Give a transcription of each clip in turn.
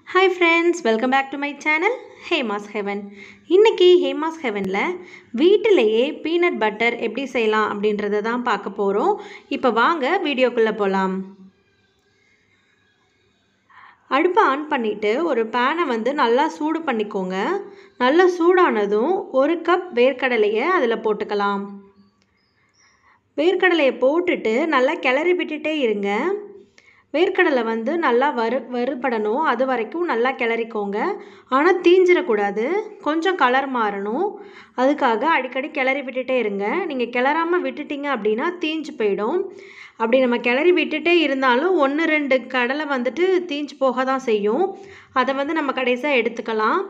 hi friends welcome back to my channel Hema's heaven இன்றைக்கி ஹேமாஸ் ஹெவனில் வீட்டிலேயே பீனட் பட்டர் எப்படி செய்யலாம் அப்படின்றத தான் பார்க்க போகிறோம் இப்போ வாங்க வீடியோக்குள்ளே போகலாம் அடுப்பை ஆன் பண்ணிவிட்டு ஒரு பேனை வந்து நல்லா சூடு பண்ணிக்கோங்க நல்லா சூடானதும் ஒரு கப் வேர்க்கடலையை அதில் போட்டுக்கலாம் வேர்க்கடலையை போட்டுட்டு நல்லா கிளறி விட்டுட்டே இருங்க வேர்க்கடலை வந்து நல்லா வறு வறுபடணும் அது வரைக்கும் நல்லா கிளறிக்கோங்க ஆனால் தீஞ்சிடக்கூடாது கொஞ்சம் கலர் மாறணும் அதுக்காக அடிக்கடி கிளறி விட்டுட்டே இருங்க நீங்கள் கிளறாமல் விட்டுட்டீங்க அப்படின்னா தீஞ்சு போயிடும் அப்படி நம்ம கிளறி விட்டுட்டே இருந்தாலும் ஒன்று ரெண்டு கடலை வந்துட்டு தீஞ்சு போக தான் செய்யும் அதை வந்து நம்ம கடைசியாக எடுத்துக்கலாம்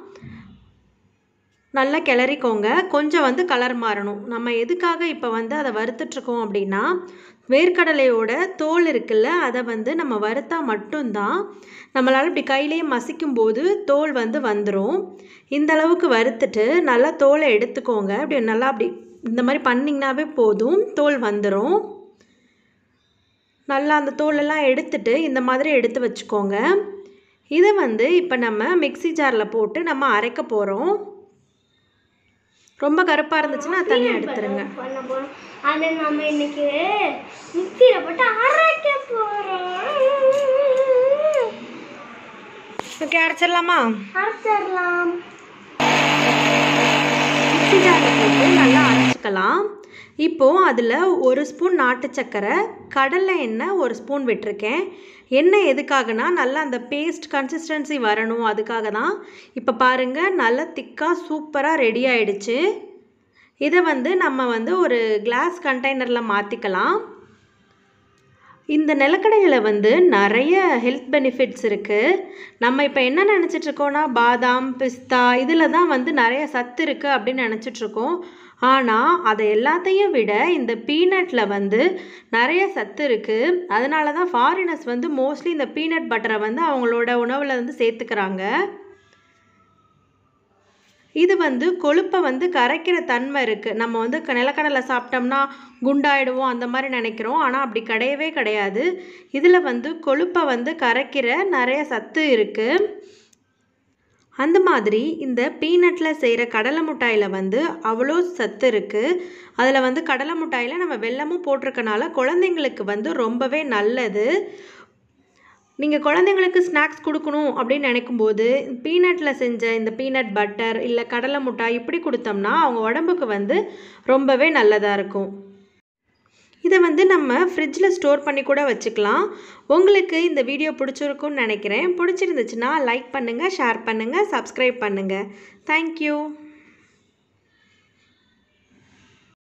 நல்லா கிளறிக்கோங்க கொஞ்சம் வந்து கலர் மாறணும் நம்ம எதுக்காக இப்போ வந்து அதை வறுத்துட்ருக்கோம் அப்படின்னா வேர்க்கடலையோட தோல் இருக்குல்ல அதை வந்து நம்ம வறுத்தா மட்டும்தான் நம்மளால் இப்படி கையிலேயே மசிக்கும் போது தோல் வந்து வந்துடும் இந்த அளவுக்கு வறுத்துட்டு நல்லா தோலை எடுத்துக்கோங்க அப்படி நல்லா அப்படி இந்த மாதிரி பண்ணிங்கனாவே போதும் தோல் வந்துடும் நல்லா அந்த தோலெல்லாம் எடுத்துட்டு இந்த மாதிரி எடுத்து வச்சுக்கோங்க இதை வந்து இப்போ நம்ம மிக்சி ஜாரில் போட்டு நம்ம அரைக்க போகிறோம் ரொம்ப கருப்பாக இருந்துச்சுன்னா தனியாக எடுத்துருங்க பண்ண போறோம் அதை நம்ம இன்னைக்கு மிக்சியில போட்டு அரைக்க போறோம் ஓகே அரைச்சிடலாமா அரைச்சிடலாம் மிக்சி ஜாரில் போட்டு நல்லா அரைச்சிக்கலாம் இப்போது அதில் ஒரு ஸ்பூன் நாட்டு சக்கரை கடலை எண்ணெய் ஒரு ஸ்பூன் விட்டிருக்கேன் எண்ணெய் எதுக்காகனா நல்லா அந்த பேஸ்ட் கன்சிஸ்டன்சி வரணும் அதுக்காக தான் இப்போ பாருங்கள் நல்லா திக்காக சூப்பராக ரெடி ஆயிடுச்சு இதை வந்து நம்ம வந்து ஒரு கிளாஸ் கண்டெய்னரில் மாற்றிக்கலாம் இந்த நிலக்கடையில் வந்து நிறைய ஹெல்த் பெனிஃபிட்ஸ் இருக்குது நம்ம இப்போ என்ன நினச்சிட்ருக்கோன்னா பாதாம் பிஸ்தா இதில் தான் வந்து நிறைய சத்து இருக்குது அப்படின்னு நினச்சிட்ருக்கோம் ஆனால் அதை எல்லாத்தையும் விட இந்த பீனட்டில் வந்து நிறைய சத்து இருக்குது அதனால தான் ஃபாரினர்ஸ் வந்து மோஸ்ட்லி இந்த பீனட் பட்டரை வந்து அவங்களோட உணவில் வந்து சேர்த்துக்கிறாங்க இது வந்து கொழுப்பை வந்து கரைக்கிற தன்மை இருக்குது நம்ம வந்து க- நிலக்கடலை சாப்பிட்டோம்னா குண்டாயிடுவோம் அந்த மாதிரி நினைக்கிறோம் ஆனால் அப்படி கிடையவே கிடையாது இதில் வந்து கொழுப்பை வந்து கரைக்கிற நிறைய சத்து இருக்குது அந்த மாதிரி இந்த பீனட்டில் செய்கிற கடலை மிட்டாயில் வந்து அவ்வளோ சத்து இருக்குது அதில் வந்து கடலை மிட்டாயில் நம்ம வெல்லமும் போட்டிருக்கனால குழந்தைங்களுக்கு வந்து ரொம்பவே நல்லது நீங்கள் குழந்தைங்களுக்கு ஸ்நாக்ஸ் கொடுக்கணும் அப்படின்னு நினைக்கும்போது பீனட்டில் செஞ்ச இந்த பீனட் பட்டர் இல்லை கடலை மிட்டாய் இப்படி கொடுத்தோம்னா அவங்க உடம்புக்கு வந்து ரொம்பவே நல்லதாக இருக்கும் இதை வந்து நம்ம ஃப்ரிட்ஜில் ஸ்டோர் பண்ணி கூட வச்சுக்கலாம் உங்களுக்கு இந்த வீடியோ பிடிச்சிருக்கும்னு நினைக்கிறேன் பிடிச்சிருந்துச்சுன்னா லைக் பண்ணுங்கள் ஷேர் பண்ணுங்கள் சப்ஸ்கிரைப் பண்ணுங்கள் தேங்க்யூ